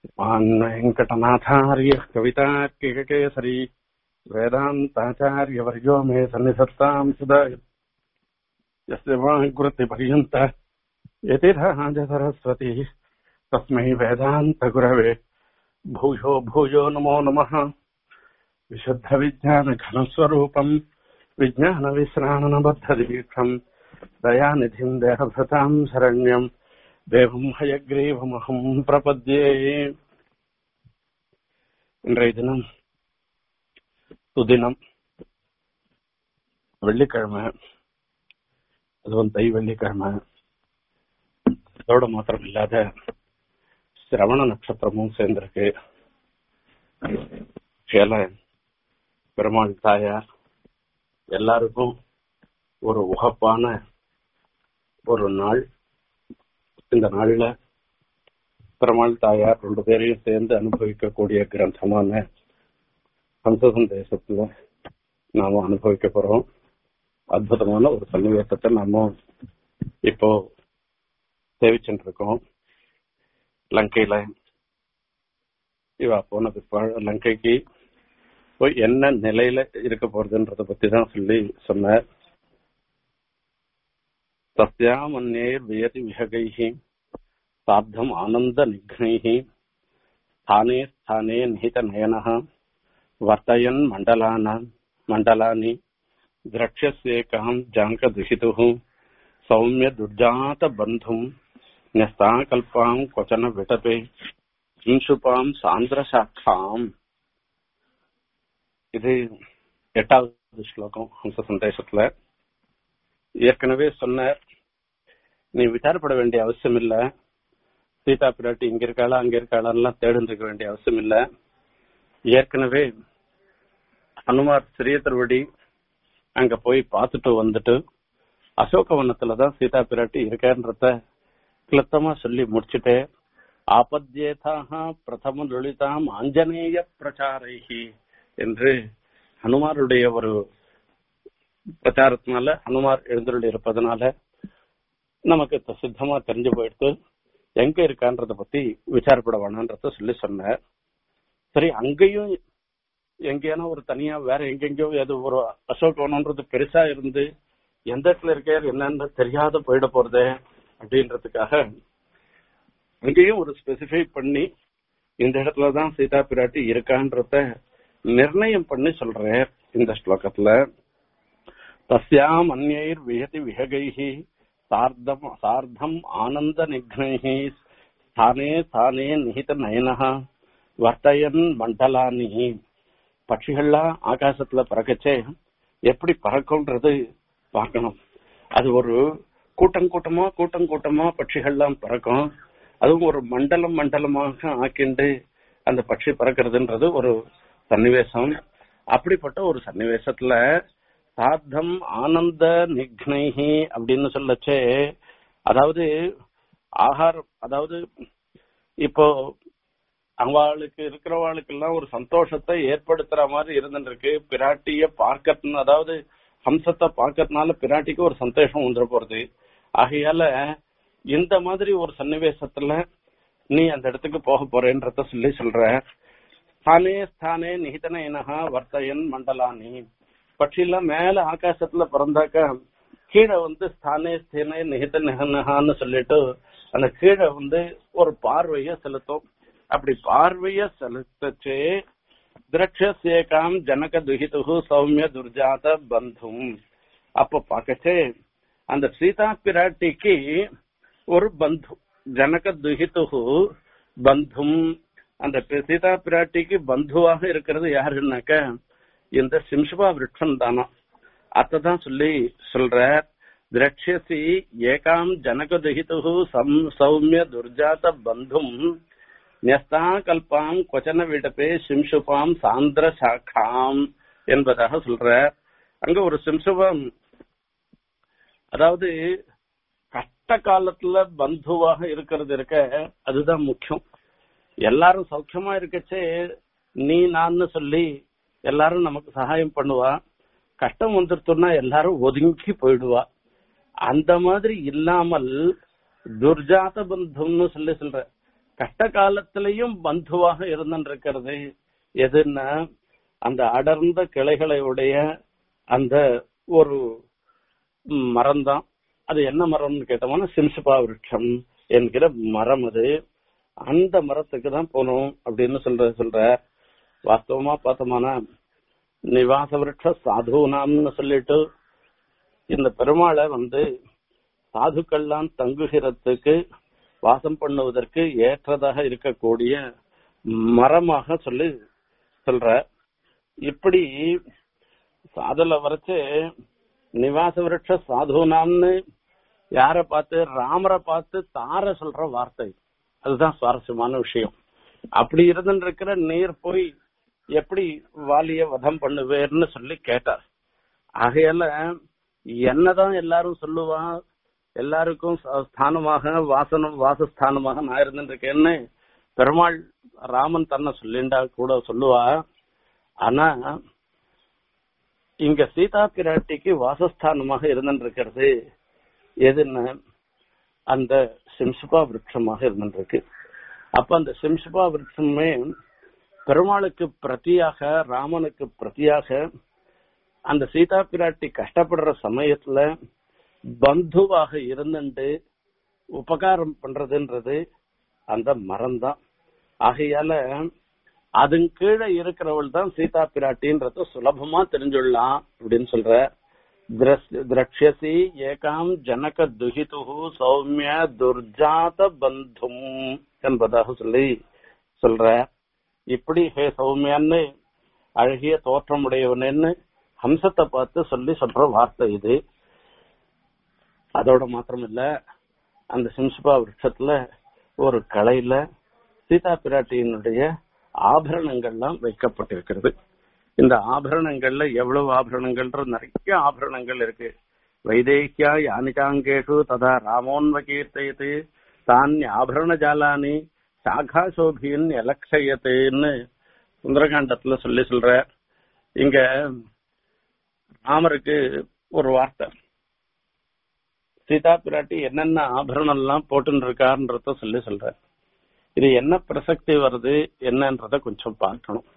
मान् वेङ्कटनाथार्यः कवितार्किककेसरी वेदान्ताचार्यवर्यो मे सन्निधत्ताम् सदा यस्य वाग्वृत्तिपर्यन्त यतिराज सरस्वती तस्मै वेदान्तगुरवे भूयो भूयो नमो नमः विशुद्धविज्ञानघनस्वरूपम् विज्ञानविश्राणनबद्धदीक्षम् दयानिधिम् देहभृताम् शरण्यम् தேவம் ஹயக்ரீவமகம் பிரபத்யே இன்றைய தினம் சுதினம் வெள்ளிக்கிழமை அதுவும் தை வெள்ளிக்கிழமை அதோட மாத்திரம் இல்லாத சிரவண நட்சத்திரமும் சேர்ந்திருக்கு ஏல பெருமாள் தாயார் எல்லாருக்கும் ஒரு உகப்பான ஒரு நாள் இந்த நாள்ல பெருமாள் தாயார் ரெண்டு பேரையும் சேர்ந்து அனுபவிக்கக்கூடிய கிரந்தமான சம்சதம் தேசத்துல நாம அனுபவிக்க போறோம் அற்புதமான ஒரு சன்னிவேசத்தை நாம இப்போ சேவிச்சுட்டு இருக்கோம் லங்கையில இவா போன பிற்பாடு லங்கைக்கு போய் என்ன நிலையில இருக்க போறதுன்றத பத்தி தான் சொல்லி சொன்னார் तस्यामन्यैर् वियति विहगैः सार्धम् आनन्दनिघ्नैः स्थाने स्थाने निहितनयनः वर्तयन् मण्डलानाम् मण्डलानि द्रक्ष्यस्येकम् जाङ्कदुहितुः सौम्य दुर्जातबन्धुम् न्यस्ताकल्पाम् क्वचन विटपे हिंसुपाम् சாந்திரசாட்சாம் இது எட்டாவது ஸ்லோகம் ஹம்ச சந்தேசத்துல ஏற்கனவே சொன்னார் நீ விசாரப்பட வேண்டிய அவசியம் இல்ல சீதா பிராட்டி இங்க இருக்காளா அங்க இருக்காளான்லாம் தேடிட்டு இருக்க வேண்டிய அவசியம் இல்ல ஏற்கனவே ஹனுமார் சிறிய திருவடி அங்க போய் பார்த்துட்டு வந்துட்டு அசோகவனத்துலதான் சீதா பிராட்டி இருக்கான்றத கிளத்தமா சொல்லி முடிச்சுட்டு ஆபத்யேதாக பிரதம லலிதாம் ஆஞ்சநேய பிரச்சாரைகி என்று ஹனுமாருடைய ஒரு பிரச்சாரத்தினால ஹனுமார் எழுந்தருள் இருப்பதனால நமக்கு சித்தமா தெரிஞ்சு போயிடுத்து எங்க இருக்கான்றத பத்தி விசாரப்பட வேணான்றத சொல்லி சொன்னார் சரி அங்கேயும் எங்கேனா ஒரு தனியா வேற எங்கெங்கயோ ஏதோ ஒரு அசோகவனம்ன்றது பெருசா இருந்து எந்த இடத்துல இருக்கார் என்னன்னு தெரியாத போயிட போறதே அப்படின்றதுக்காக அங்கேயும் ஒரு ஸ்பெசிஃபை பண்ணி இந்த இடத்துலதான் சீதா பிராட்டி இருக்கான்றத நிர்ணயம் பண்ணி சொல்றேன் இந்த ஸ்லோகத்துல तस्याम् अन्यैर् विहति विहगैः सार्धम् सार्धम् आनन्दनिघ्नैः स्थाने स्थाने निहितनयनः வர்த்தயன் மண்டலானி பட்சிகள்லாம் ஆகாசத்துல பறக்கச்சே எப்படி பறக்கும்ன்றது பார்க்கணும் அது ஒரு கூட்டம் கூட்டமா கூட்டம் கூட்டமா பட்சிகள்லாம் பறக்கும் அதுவும் ஒரு மண்டலம் மண்டலமாக ஆக்கிண்டு அந்த பட்சி பறக்கிறதுன்றது ஒரு சன்னிவேசம் அப்படிப்பட்ட ஒரு சன்னிவேசத்துல சாத்தம் ஆனந்த நிக்னைஹி அப்படின்னு சொல்லச்சே அதாவது ஆகாரம் அதாவது இப்போ அவளுக்கு இருக்கிறவாளுக்கு எல்லாம் ஒரு சந்தோஷத்தை ஏற்படுத்துற மாதிரி இருந்துருக்கு பிராட்டிய பார்க்கறது அதாவது ஹம்சத்தை பார்க்கறதுனால பிராட்டிக்கு ஒரு சந்தோஷம் வந்துட போறது ஆகையால இந்த மாதிரி ஒரு சன்னிவேசத்துல நீ அந்த இடத்துக்கு போக போறேன்றத சொல்லி சொல்ற ஸ்தானே ஸ்தானே நிகிதன இனஹா வர்த்தயன் மண்டலானி பட்சியெல்லாம் மேல ஆகாசத்துல பிறந்தாக்கா கீழே வந்து ஸ்தானே ஸ்தேனே நிகித நிகனஹான்னு சொல்லிட்டு அந்த கீழே வந்து ஒரு பார்வைய செலுத்தும் அப்படி பார்வைய செலுத்தச்சே திரட்சேகாம் ஜனக துகிது சௌமிய துர்ஜாத பந்தும் அப்ப பாக்கச்சே அந்த சீதா பிராட்டிக்கு ஒரு பந்து ஜனக துகிது பந்தும் அந்த சீதா பிராட்டிக்கு பந்துவாக இருக்கிறது யாருன்னாக்க இந்த சிம்சுபா விரட்சம் தானா அதான் சொல்லி சொல்ற திரட்சசி ஏகாம் ஜனகதுஹிது சௌமிய துர்ஜாத பந்தும் ன்யஸ்தா கல்பாம் கொச்சன விடப்பே சிம்சுபாம் சாந்திர சாக்காம் என்பதாக சொல்ற அங்க ஒரு சிம்சுபம் அதாவது கஷ்ட காலத்துல பந்துவாக இருக்கிறது இருக்க அதுதான் முக்கியம் எல்லாரும் சௌக்கியமா இருக்கச்சே நீ நான் சொல்லி எல்லாரும் நமக்கு சகாயம் பண்ணுவா கஷ்டம் வந்துருத்தோம்னா எல்லாரும் ஒதுங்கி போயிடுவா அந்த மாதிரி இல்லாமல் துர்ஜாத பந்துன்னு சொல்லி சொல்ற கஷ்ட காலத்திலையும் பந்துவாக இருந்திருக்கிறது எதுன்னா அந்த அடர்ந்த கிளைகளை உடைய அந்த ஒரு மரம் தான் அது என்ன மரம்னு கேட்டோம்னா சிம்சிபா விருட்சம் என்கிற மரம் அது அந்த மரத்துக்கு தான் போகணும் அப்படின்னு சொல்ற சொல்ற வாஸ்தவமா பார்த்தோம்னா நிவாச விருட்ச சாதுனாம்னு சொல்லிட்டு இந்த பெருமாளை வந்து சாதுக்கள்லாம் தங்குகிறதுக்கு வாசம் பண்ணுவதற்கு ஏற்றதாக இருக்கக்கூடிய மரமாக சொல்லி சொல்ற இப்படி அதுல வரைச்சு நிவாச விருட்ச சாதுனாம்னு யார பார்த்து ராமரை பார்த்து தார சொல்ற வார்த்தை அதுதான் சுவாரஸ்யமான விஷயம் அப்படி இருந்துருக்கிற நீர் போய் எப்படி வாலிய வதம் பண்ணுவேர்னு சொல்லி கேட்டார் ஆகையால என்னதான் எல்லாரும் சொல்லுவா எல்லாருக்கும் ஸ்தானமாக வாசனம் வாசஸ்தானமாக நான் இருந்துருக்கேன்னு பெருமாள் ராமன் தன்னை சொல்லிண்டா கூட சொல்லுவா ஆனா இங்க சீதா பிராட்டிக்கு வாசஸ்தானமாக இருந்துருக்கிறது எதுன்னு அந்த சிம்சுபா விருட்சமாக இருந்துருக்கு அப்ப அந்த சிம்சுபா விருட்சமே பெருமாளுக்கு பிரதியாக ராமனுக்கு பிரதியாக அந்த சீதா பிராட்டி கஷ்டப்படுற சமயத்துல பந்துவாக இருந்துட்டு உபகாரம் பண்றதுன்றது அந்த மரம் தான் ஆகையால அதன் கீழே இருக்கிறவள் தான் சீதா பிராட்டின்றத சுலபமா தெரிஞ்சுடலாம் அப்படின்னு சொல்ற திரட்சசி ஏகாம் ஜனக துஹிது சௌமிய துர்ஜாத பந்தும் என்பதாக சொல்லி சொல்ற இப்படி ஹே சௌமியான்னு அழகிய தோற்றமுடையவனன்னு ஹம்சத்தை பார்த்து சொல்லி சொல்ற வார்த்தை இது அதோட மாத்திரம் இல்ல அந்த சிம்சுபா விருட்சத்துல ஒரு கலையில சீதா பிராட்டியினுடைய ஆபரணங்கள்லாம் வைக்கப்பட்டிருக்கிறது இந்த ஆபரணங்கள்ல எவ்வளவு ஆபரணங்கள்ன்ற நிறைய ஆபரணங்கள் இருக்கு வைதேகியா யானிகாங்கேஷு ததா ராமோன்வகீர்த்தயத்து தான் ஆபரண ஜாலானி சாகா சோபியின் எலக்ஷயத்துன்னு சுந்தரகாண்டத்துல சொல்லி சொல்ற இங்க ராமருக்கு ஒரு வார்த்தை சீதா பிராட்டி என்னென்ன ஆபரணம் எல்லாம் போட்டுன்னு இருக்காருன்றத சொல்லி சொல்ற இது என்ன பிரசக்தி வருது என்னன்றத கொஞ்சம் பார்க்கணும்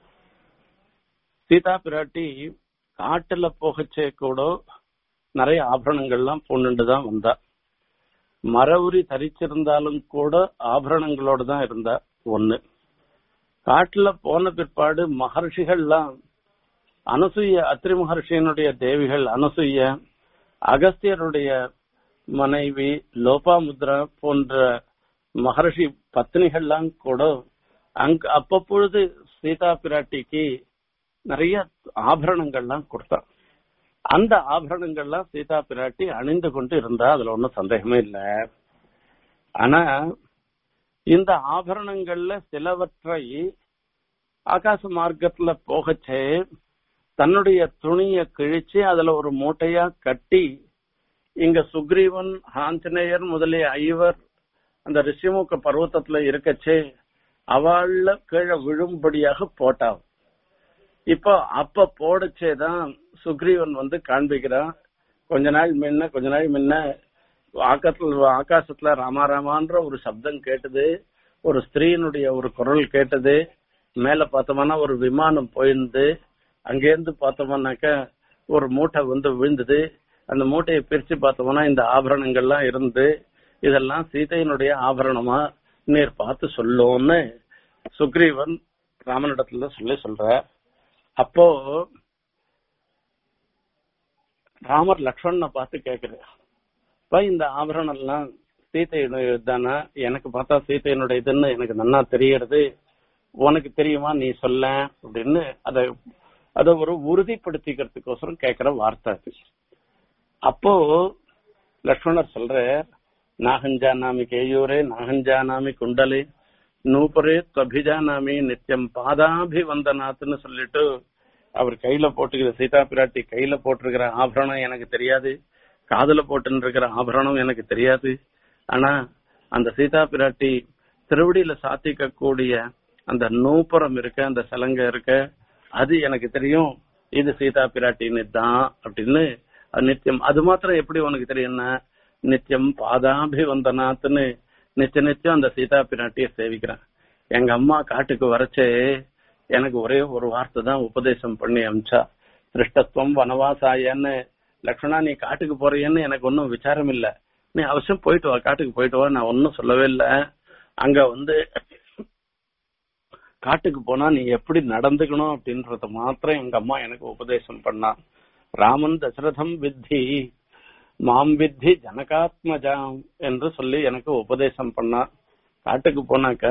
சீதா பிராட்டி காட்டுல போகச்சே கூட நிறைய ஆபரணங்கள்லாம் பொண்ணுண்டு தான் வந்தா மரவுரி தரிச்சிருந்தாலும் கூட ஆபரணங்களோட தான் இருந்தா ஒண்ணு காட்டுல போன பிற்பாடு மகர்ஷிகள்லாம் அனசூய அத்திரி மகர்ஷியினுடைய தேவிகள் அனசூய அகஸ்தியருடைய மனைவி லோபாமுத்ரா போன்ற மகர்ஷி பத்னிகள்லாம் கூட அங்க அப்பப்பொழுது சீதா பிராட்டிக்கு நிறைய ஆபரணங்கள்லாம் கொடுத்தா அந்த ஆபரணங்கள்லாம் சீதா பிராட்டி அணிந்து கொண்டு இருந்தா அதுல ஒன்றும் சந்தேகமே இல்லை ஆனா இந்த ஆபரணங்கள்ல சிலவற்றை ஆகாச மார்க்கத்துல போகச்சே தன்னுடைய துணிய கிழிச்சு அதுல ஒரு மூட்டையா கட்டி இங்க சுக்ரீவன் ஆஞ்சநேயர் முதலிய ஐவர் அந்த ரிஷிமுக பர்வத்தத்துல இருக்கச்சே அவள்ல கீழே விழும்படியாக போட்டான் இப்போ அப்ப போடச்சேதான் சுக்ரீவன் வந்து காண்பிக்கிறான் கொஞ்ச நாள் முன்ன கொஞ்ச நாள் முன்ன ஆக்கத்துல ஆகாசத்துல ராமாராமான்ற ஒரு சப்தம் கேட்டது ஒரு ஸ்திரீனுடைய ஒரு குரல் கேட்டது மேல பார்த்தோம்னா ஒரு விமானம் போயிருந்து அங்கேருந்து பார்த்தோம்னாக்க ஒரு மூட்டை வந்து விழுந்தது அந்த மூட்டையை பிரிச்சு பார்த்தோம்னா இந்த ஆபரணங்கள்லாம் இருந்து இதெல்லாம் சீதையினுடைய ஆபரணமா நீர் பார்த்து சொல்லும்னு சுக்ரீவன் ராமனிடத்துல சொல்லி சொல்ற அப்போ ராமர் லக்ஷ்மணனை பார்த்து கேக்குறார் இப்ப இந்த ஆபரணம் எல்லாம் சீதையுடைய தானே எனக்கு பார்த்தா சீதையினுடைய இதுன்னு எனக்கு நன்னா தெரியறது உனக்கு தெரியுமா நீ சொல்ல அப்படின்னு அத அத ஒரு உறுதிப்படுத்திக்கிறதுக்கோசரம் கேக்குற வார்த்தை அது அப்போ லக்ஷ்மணர் சொல்ற நாகஞ்சானாமி கேயூரே நாகஞ்சானாமி குண்டலே நூபரே துவபிஜானாமி நித்தியம் பாதாபிவந்தனாத்னு சொல்லிட்டு அவர் கையில போட்டுக்கிற சீதா பிராட்டி கையில போட்டிருக்கிற ஆபரணம் எனக்கு தெரியாது காதுல போட்டு இருக்கிற ஆபரணம் எனக்கு தெரியாது ஆனா அந்த சீதா பிராட்டி திருவடியில சாத்திக்க கூடிய அந்த நூப்புறம் இருக்க அந்த சலங்க இருக்க அது எனக்கு தெரியும் இது சீதா பிராட்டின்னு தான் அப்படின்னு நித்தியம் அது மாத்திரம் எப்படி உனக்கு தெரியும்னா நித்தியம் பாதாபிவந்தனாத்னு நிச்சய நிச்சயம் அந்த சீதா பிராட்டிய சேவிக்கிறேன் எங்க அம்மா காட்டுக்கு வரச்சே எனக்கு ஒரே ஒரு வார்த்தை தான் உபதேசம் பண்ணி அமிச்சா சிருஷ்டத்துவம் வனவாசாயன்னு லக்ஷ்மணா நீ காட்டுக்கு போறியன்னு எனக்கு ஒன்னும் விசாரம் இல்ல நீ அவசியம் போயிட்டு வா காட்டுக்கு போயிட்டு வா நான் ஒன்னும் சொல்லவே இல்ல அங்க வந்து காட்டுக்கு போனா நீ எப்படி நடந்துக்கணும் அப்படின்றத மாத்திரம் எங்க அம்மா எனக்கு உபதேசம் பண்ணா ராமன் தசரதம் வித்தி மாம் வித்தி ஜனகாத்மஜாம் என்று சொல்லி எனக்கு உபதேசம் பண்ணா காட்டுக்கு போனாக்க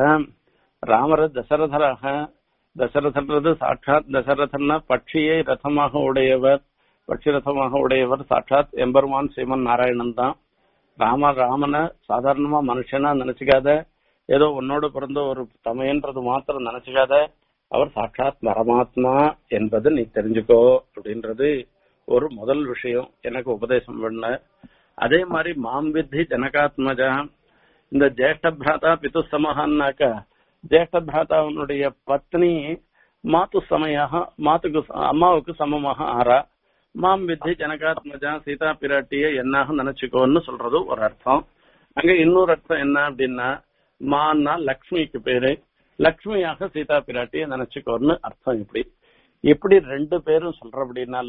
ராமர தசரதராக தசரதன்றது சாட்சாத் தசரதன்னா பட்சியை ரதமாக உடையவர் பட்சி ரதமாக உடையவர் சாட்சாத் எம்பெருமான் ஸ்ரீமன் நாராயணன் தான் ராம ராமனை சாதாரணமா மனுஷனா நினைச்சுக்காத ஏதோ உன்னோட பிறந்த ஒரு தமையன்றது மாத்திரம் நினைச்சுக்காத அவர் சாட்சாத் பரமாத்மா என்பது நீ தெரிஞ்சுக்கோ அப்படின்றது ஒரு முதல் விஷயம் எனக்கு உபதேசம் பண்ண அதே மாதிரி மாம்பித்தி ஜனகாத்மஜா இந்த ஜேஷ்ட பிராதா பித்து சமஹான்னாக்கா ஜேஷ்ட பிராதாவனுடைய பத்னி மாத்து சமயாக மாத்துக்கு அம்மாவுக்கு சமமாக ஆறா மாம் வித்தி ஜனகாத்மஜா சீதா பிராட்டிய என்னாக நினைச்சுக்கோன்னு சொல்றது ஒரு அர்த்தம் அங்க இன்னொரு அர்த்தம் என்ன அப்படின்னா மான்னா லக்ஷ்மிக்கு பேரு லக்ஷ்மியாக சீதா பிராட்டிய நினைச்சுக்கோன்னு அர்த்தம் இப்படி இப்படி ரெண்டு பேரும் சொல்றபடினால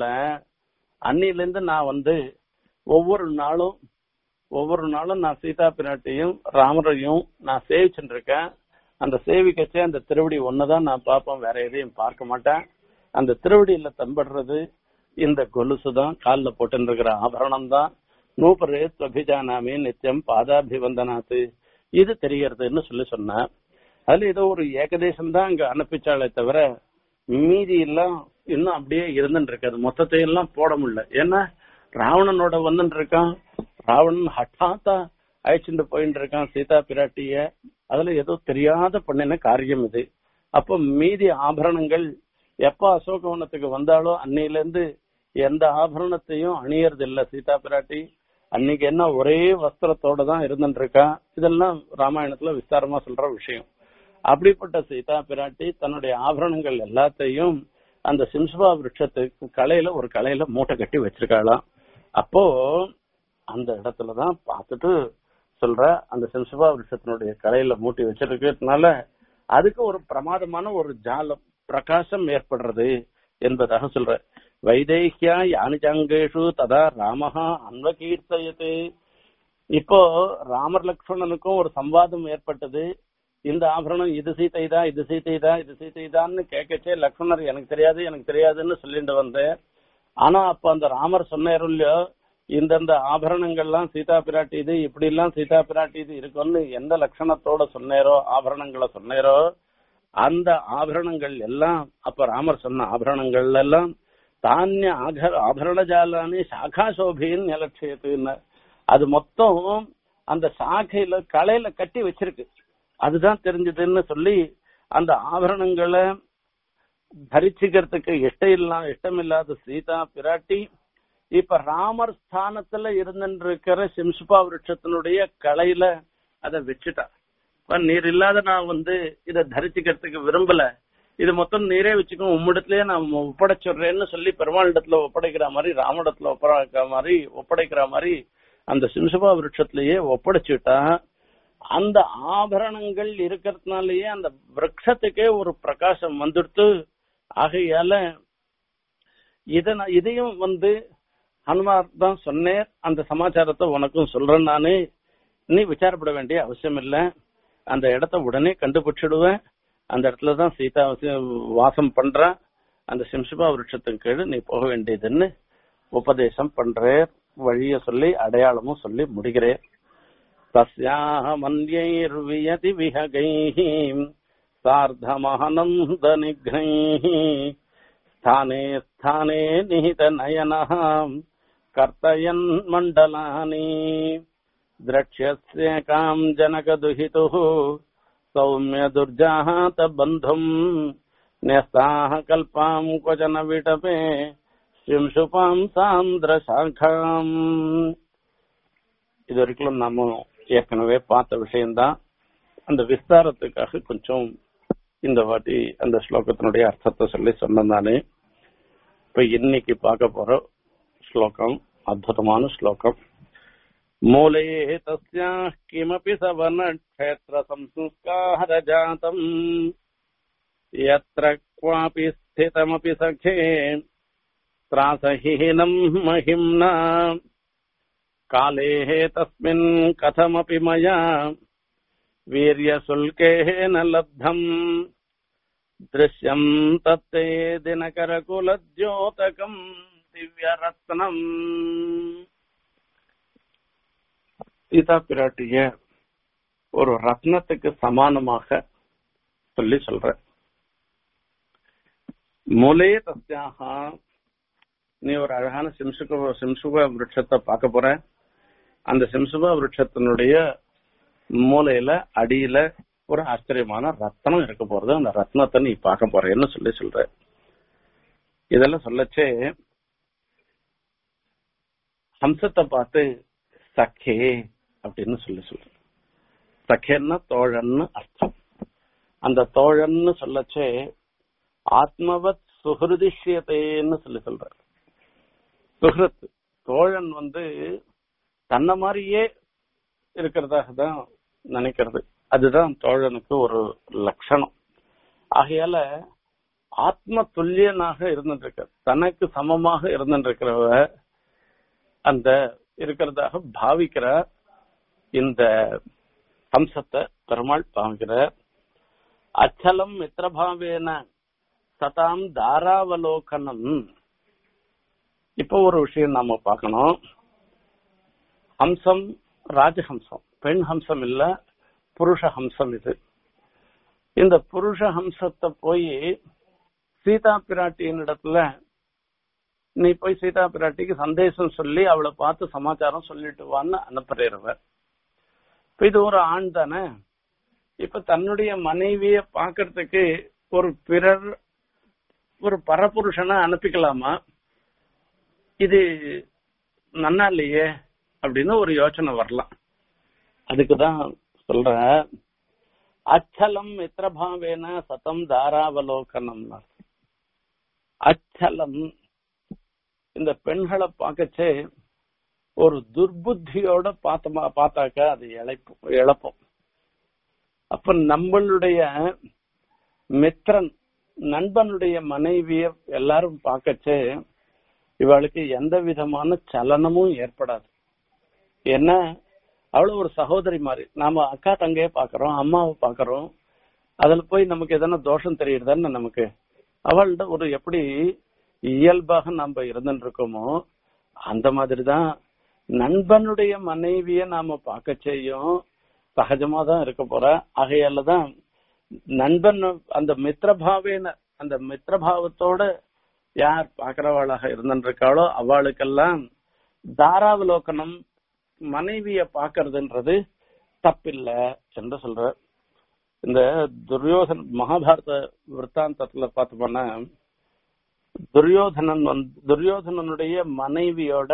அன்னில இருந்து நான் வந்து ஒவ்வொரு நாளும் ஒவ்வொரு நாளும் நான் சீதா பிராட்டியும் ராமரையும் நான் சேவிச்சுட்டு இருக்கேன் அந்த சேவிக்கச்சே அந்த திருவடி ஒண்ணுதான் நான் பார்ப்பேன் வேற எதையும் பார்க்க மாட்டேன் அந்த திருவடியில தம்படுறது இந்த கொலுசு தான் காலில் போட்டு இருக்கிற ஆபரணம் தான் நூபரே அபிஜானாமி நித்தியம் பாதாபிவந்தனாத்து இது தெரியறதுன்னு சொல்லி சொன்னேன் அதுல ஏதோ ஒரு ஏகதேசம் தான் அங்க அனுப்பிச்சாலே தவிர மீதி எல்லாம் இன்னும் அப்படியே இருந்துட்டு இருக்காது மொத்தத்தையும் எல்லாம் போட முடியல ஏன்னா ராவணனோட வந்துட்டு இருக்கான் ராவணன் ஹட்டாத்தா அழைச்சிட்டு போயிட்டு இருக்கான் சீதா பிராட்டிய அதுல ஏதோ தெரியாத பண்ணின காரியம் இது அப்போ மீதி ஆபரணங்கள் எப்ப அசோகவனத்துக்கு வந்தாலோ அன்னையில இருந்து எந்த ஆபரணத்தையும் அணியறது இல்ல சீதா பிராட்டி அன்னைக்கு என்ன ஒரே வஸ்திரத்தோட தான் இருந்துட்டு இருக்கா இதெல்லாம் ராமாயணத்துல விஸ்தாரமா சொல்ற விஷயம் அப்படிப்பட்ட சீதா பிராட்டி தன்னுடைய ஆபரணங்கள் எல்லாத்தையும் அந்த சிம்சபா விருட்சத்துக்கு கலையில ஒரு கலையில மூட்டை கட்டி வச்சிருக்காளாம் அப்போ அந்த இடத்துலதான் பார்த்துட்டு சொல்ற அந்த சிம்சபா விருட்சத்தினுடைய கலையில மூட்டி வச்சிருக்கிறதுனால அதுக்கு ஒரு பிரமாதமான ஒரு ஜாலம் பிரகாசம் ஏற்படுறது என்பதாக சொல்ற வைதேகியா யானிஜாங்கேஷு ததா ராமஹா அன்வகீர்த்தயது இப்போ ராமர் லக்ஷ்மணனுக்கும் ஒரு சம்வாதம் ஏற்பட்டது இந்த ஆபரணம் இது சீதைதா இது சீதைதா இது சீதைதான்னு கேட்கச்சே லக்ஷ்மணர் எனக்கு தெரியாது எனக்கு தெரியாதுன்னு சொல்லிட்டு வந்தேன் ஆனா அப்ப அந்த ராமர் சொன்னாரு இல்லையோ இந்தந்த ஆபரணங்கள்லாம் சீதா பிராட்டி இது இப்படி எல்லாம் சீதா பிராட்டி இது இருக்கும்னு எந்த லட்சணத்தோட சொன்னேரோ ஆபரணங்களை சொன்னேரோ அந்த ஆபரணங்கள் எல்லாம் அப்ப ராமர் சொன்ன ஆபரணங்கள் எல்லாம் தானிய ஆகர ஆபரண ஜாலானி சாகா சோபின்னு நிலட்சியத்துன்னு அது மொத்தம் அந்த சாகையில கலையில கட்டி வச்சிருக்கு அதுதான் தெரிஞ்சதுன்னு சொல்லி அந்த ஆபரணங்களை தரிச்சுக்கிறதுக்கு இஷ்டம் இல்லா இஷ்டம் இல்லாத சீதா பிராட்டி இப்ப ராமர் ஸ்தானத்துல இருந்துருக்கிற சிம்சுபா விருட்சத்தினுடைய கலையில அதை வச்சுட்டா இப்ப நீர் இல்லாத நான் வந்து இதை தரிச்சுக்கிறதுக்கு விரும்பல இது மொத்தம் நீரே வச்சுக்கோ உம்மிடத்திலேயே நான் ஒப்படைச்சிடுறேன்னு சொல்லி பெருமாளிடத்துல ஒப்படைக்கிற மாதிரி ராமடத்துல ஒப்படைக்கிற மாதிரி ஒப்படைக்கிற மாதிரி அந்த சிம்சுபா விருட்சத்திலேயே ஒப்படைச்சுட்டா அந்த ஆபரணங்கள் இருக்கிறதுனாலயே அந்த விரக்ஷத்துக்கே ஒரு பிரகாசம் வந்துடுத்து ஆகையால இத இதையும் வந்து ஹனுமார் தான் சொன்னேன் அந்த சமாச்சாரத்தை உனக்கும் சொல்றேன் நானு நீ விசாரப்பட வேண்டிய அவசியம் இல்ல அந்த இடத்த உடனே கண்டுபிடிச்சிடுவேன் அந்த இடத்துல தான் சீதா வாசம் பண்றா அந்த சிம்சுபா விருட்சத்தின் கீழ் நீ போக வேண்டியதுன்னு உபதேசம் பண்ற வழிய சொல்லி அடையாளமும் சொல்லி முடிக்கிறேன் தஸ்யாக மன்யைர்வியதி விஹகைः சார்த்தமானந்த நிக்ரைः ஸ்தானே ஸ்தானே நிஹித நயனः கர்த்தயன் மண்டலானி द्रक्ष्यस्य काम् जनकदुहितुः सौम्य दुर्जाहात बन्धुम् न्यस्ताः कल्पाम् क्वचन विटपे शिंशुपाम् சாந்திரசாகாம் இது வரைக்கும் நாம ஏற்கனவே பார்த்த விஷயம்தான் அந்த விஸ்தாரத்துக்காக கொஞ்சம் இந்த வாட்டி அந்த ஸ்லோகத்தினுடைய அர்த்தத்தை சொல்லி சொன்னதானே இப்ப இன்னைக்கு பார்க்க போற ஸ்லோகம் அற்புதமான ஸ்லோகம் मूले तस्याः किमपि सवर्णक्षेत्रसंस्कारजातम् यत्र क्वापि स्थितमपि सखे त्रासहीनम् महिम्ना कालेः तस्मिन् कथमपि मया वीर्यशुल्केन लब्धम् दृश्यम् तत्ते दिनकरकुलद्योतकम् दिव्यरत्नम् சீதா பிராட்டிய ஒரு ரத்னத்துக்கு சமானமாக சொல்லி சொல்ற மூலே தஸ்யாக நீ ஒரு அழகான சிம்சுக சிம்சுக விருட்சத்தை பார்க்க போற அந்த சிம்சுக விருட்சத்தினுடைய மூலையில அடியில ஒரு ஆச்சரியமான ரத்னம் இருக்க போறது அந்த ரத்னத்தை நீ பார்க்க போறேன்னு சொல்லி சொல்ற இதெல்லாம் சொல்லச்சே ஹம்சத்தை பார்த்து சக்கே அப்படின்னு சொல்லி சொல்ற சக்கேன்னா தோழன்னு அர்த்தம் அந்த தோழன்னு சொல்லச்சே ஆத்மவத் சுஹிருதிஷ்யத்தேன்னு சொல்லி சொல்ற சுஹ்ரத் தோழன் வந்து தன்னை மாதிரியே இருக்கிறதாக தான் நினைக்கிறது அதுதான் தோழனுக்கு ஒரு லட்சணம் ஆகையால ஆத்ம துல்லியனாக இருந்துட்டு தனக்கு சமமாக இருந்துருக்கிறவ அந்த இருக்கிறதாக பாவிக்கிற இந்த அம்சத்தை பெருமாள் பாவிக்கிற அச்சலம் மித்திரபாவேன சதாம் தாராவலோகனம் இப்போ ஒரு விஷயம் நாம பார்க்கணும் ஹம்சம் ராஜஹம்சம் பெண் ஹம்சம் இல்ல புருஷ ஹம்சம் இது இந்த புருஷ ஹம்சத்தை போய் சீதா பிராட்டியின் இடத்துல நீ போய் சீதா பிராட்டிக்கு சந்தேசம் சொல்லி அவளை பார்த்து சமாச்சாரம் சொல்லிட்டு வான்னு அனுப்புறவர் இப்ப இது ஒரு ஆண் தானே இப்ப தன்னுடைய மனைவிய பாக்குறதுக்கு ஒரு பிறர் ஒரு பரபுருஷனை அனுப்பிக்கலாமா இது நன்னா இல்லையே அப்படின்னு ஒரு யோசனை வரலாம் அதுக்குதான் சொல்ற அச்சலம் மித்திரபாவேன சதம் தாராவலோகனம் அச்சலம் இந்த பெண்களை பார்க்கச்சே ஒரு துர்புத்தியோட பார்த்தமா பார்த்தாக்க அது இழைப்போம் இழப்போம் அப்ப நம்மளுடைய மித்திரன் நண்பனுடைய மனைவிய எல்லாரும் பார்க்கச்சே இவளுக்கு எந்த விதமான சலனமும் ஏற்படாது ஏன்னா அவ்வளவு ஒரு சகோதரி மாதிரி நாம அக்கா தங்கைய பாக்குறோம் அம்மாவை பாக்குறோம் அதுல போய் நமக்கு எதனா தோஷம் தெரியுதுன்னு நமக்கு அவள்கிட்ட ஒரு எப்படி இயல்பாக நம்ம இருந்துட்டு இருக்கோமோ அந்த மாதிரிதான் நண்பனுடைய மனைவிய நாம பார்க்க செய்யும் சகஜமா தான் இருக்க போற ஆகையால தான் நண்பன் அந்த மித்திரபாவேன அந்த மித்திரபாவத்தோட யார் பாக்குறவாளாக இருந்திருக்காளோ அவளுக்கெல்லாம் தாராவலோகனம் மனைவிய பாக்குறதுன்றது தப்பில்ல என்று சொல்ற இந்த துரியோதன் மகாபாரத விற்த்தாந்தத்துல பார்த்தோம்னா துரியோதனன் வந்து துரியோதனனுடைய மனைவியோட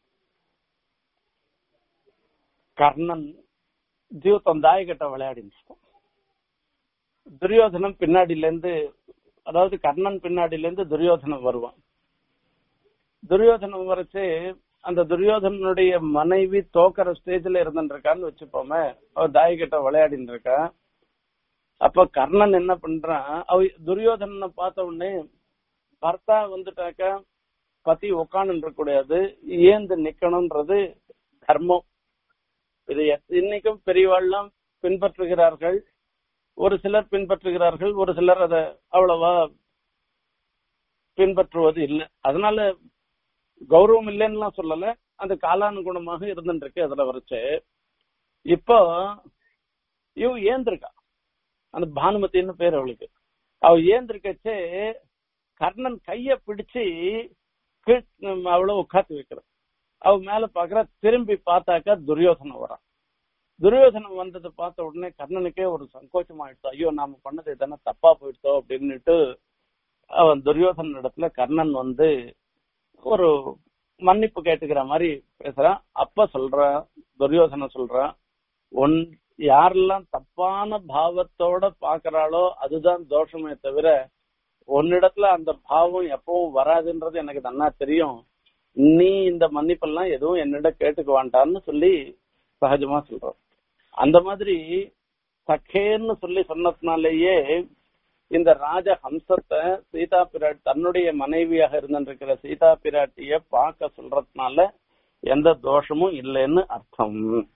கர்ணன் ஜீவத்தம் தாயகட்ட விளையாடின்னு துரியோதனன் பின்னாடில இருந்து அதாவது கர்ணன் பின்னாடில இருந்து துரியோதனன் வருவான் துரியோதனன் வரைச்சு அந்த துரியோதனனுடைய மனைவி தோக்கிற ஸ்டேஜ்ல இருந்துருக்கான்னு வச்சுப்போமே அவ தாயகிட்ட விளையாடின்னு இருக்கா அப்ப கர்ணன் என்ன பண்றான் அவ துரியோதனனை பார்த்த உடனே பர்த்தா வந்துட்டாக்க பத்தி உக்காந்து இருக்க கூடாது ஏந்து நிக்கணும்ன்றது தர்மம் இது இன்னைக்கும் பெரியவாள்லாம் பின்பற்றுகிறார்கள் ஒரு சிலர் பின்பற்றுகிறார்கள் ஒரு சிலர் அதை அவ்வளவா பின்பற்றுவது இல்லை அதனால கௌரவம் இல்லைன்னு சொல்லல அந்த காலானுகுணமாக இருந்துருக்கு அதுல வரைச்சு இப்போ இவ ஏந்திருக்கா அந்த பானுமதினு பேர் அவளுக்கு அவ ஏந்திருக்கச்சே கர்ணன் கைய பிடிச்சு அவளை உட்காந்து வைக்கிற அவ மேல பாக்குற திரும்பி பார்த்தாக்கா துரியோதனம் வரான் துரியோதனம் வந்ததை பார்த்த உடனே கர்ணனுக்கே ஒரு சங்கோச்சம் ஆயிடுச்சு ஐயோ நாம பண்ணது எதனா தப்பா போயிடுச்சோ அப்படின்னுட்டு அவன் துரியோதன இடத்துல கர்ணன் வந்து ஒரு மன்னிப்பு கேட்டுக்கிற மாதிரி பேசுறான் அப்ப சொல்றான் துரியோதனன் சொல்றான் ஒன் யாரெல்லாம் தப்பான பாவத்தோட பாக்குறாளோ அதுதான் தோஷமே தவிர உன்னிடத்துல அந்த பாவம் எப்பவும் வராதுன்றது எனக்கு நன்னா தெரியும் நீ இந்த மன்னிப்பெல்லாம் எதுவும் என்னிட கேட்டுக்க வேண்டான்னு சொல்லி சகஜமா சொல்றோம் அந்த மாதிரி சখேன்னு சொல்லி சொன்னதுனாலேயே இந்த ராஜ ஹம்சத்தை சீதா பிராட்டி தன்னுடைய மனைவியாக இருந்திருக்கிற சீதா பிராட்டிய பார்க்க சொல்றதுனால எந்த தோஷமும் இல்லைன்னு அர்த்தம்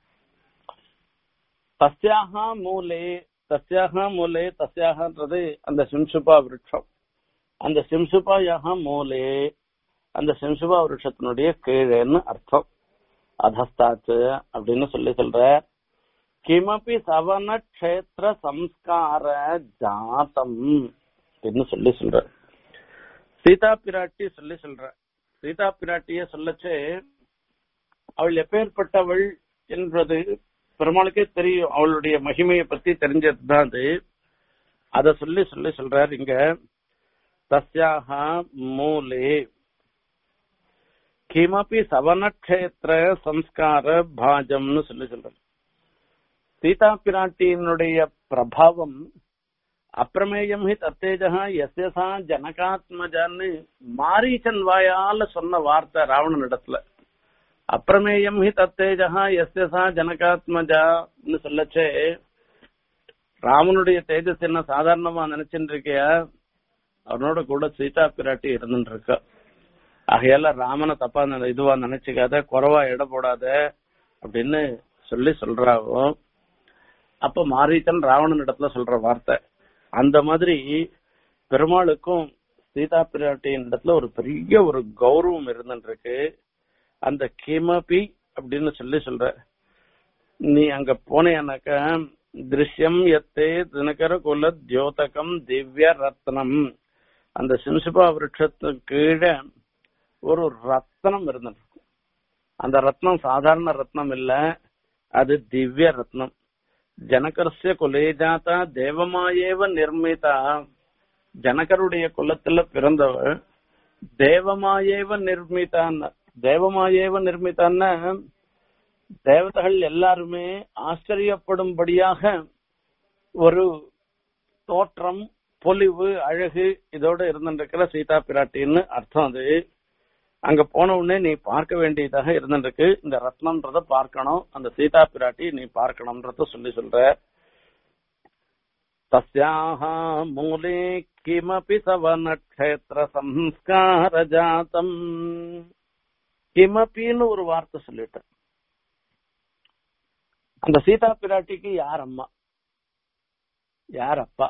தஸ்யாக மூலே தஸ்யாக மூலே தஸ்யாகன்றது அந்த சிம்சுபா விருட்சம் அந்த சிம்சுபாயாக மூலே அந்த சிம்சுபா விருட்சத்தினுடைய கீழேன்னு அர்த்தம் அதஸ்தாச்சு அப்படின்னு சொல்லி சொல்ற கிமபி சவன கஷேத்திர சம்ஸ்கார ஜாத்தம் அப்படின்னு சொல்லி சொல்ற சீதா பிராட்டி சொல்லி சொல்ற சீதா பிராட்டிய சொல்லச்சே அவள் எப்பேற்பட்டவள் என்பது பெருமாளுக்கே தெரியும் அவளுடைய மகிமையை பத்தி தெரிஞ்சதுதான் அது அத சொல்லி சொல்லி சொல்றார் இங்க தஸ்யாக மூலே கிமபி சவனக்ஷேத்திர சம்ஸ்கார பாஜம்னு சொல்லி சொல்றார் சீதா பிராட்டியினுடைய பிரபாவம் அப்பிரமேயம் ஹி தத்தேஜா எஸ்யசா ஜனகாத்மஜான்னு மாரீச்சன் வாயால சொன்ன வார்த்தை ராவணன் இடத்துல அப்பிரமேயம் ஹி தத்தேஜா எஸ்யசா ஜனகாத்மஜான்னு சொல்லச்சே ராமனுடைய தேஜஸ் என்ன சாதாரணமா நினைச்சுட்டு இருக்கியா அவனோட கூட சீதா பிராட்டி இருந்துட்டு இருக்கா ஆகையால ராமனை தப்பா நினை- இதுவா நினைச்சுக்காத குறைவா எடை போடாத அப்படின்னு சொல்லி சொல்றாவோ அப்ப மாரீச்சன் ராவணன் இடத்துல சொல்ற வார்த்தை அந்த மாதிரி பெருமாளுக்கும் சீதா பிராட்டியின் இடத்துல ஒரு பெரிய ஒரு கௌரவம் இருந்துட்டு இருக்கு அந்த கிமபி அப்படின்னு சொல்லி சொல்ற நீ அங்க போனேனாக்கா திருஷ்யம் எத்தே தினகர குல தியோதகம் திவ்ய ரத்னம் அந்த சிம்சுபா விருட்சத்துக்கு கீழே ஒரு ரத்னம் இருந்துட்டு இருக்கும் அந்த ரத்னம் சாதாரண ரத்னம் இல்ல அது திவ்ய ரத்னம் ஜனகரஸ்ய குலே ஜாதா தேவமாயேவ நிர்மிதா ஜனகருடைய குலத்துல பிறந்தவர் தேவமாயேவ நிர்மிதான்னு தேவமாயேவ நிர்மிதான்னா தேவதைகள் எல்லாருமே ஆச்சரியப்படும்படியாக ஒரு தோற்றம் பொலிவு அழகு இதோட இருந்துருக்கிற சீதா பிராட்டின்னு அர்த்தம் அது அங்க போன உடனே நீ பார்க்க வேண்டியதாக இருந்துருக்கு இந்த ரத்னம்ன்றத பார்க்கணும் அந்த சீதா பிராட்டி நீ பார்க்கணும்ன்றத சொல்லி சொல்ற தஸ்யாக மூலே கிமபி சவனக்ஷேத்திர சம்ஸ்கார ஜாத்தம் கிமப்பின்னு ஒரு வார்த்தை சொல்லிட்டேன் அந்த சீதா பிராட்டிக்கு யார் அம்மா யார் அப்பா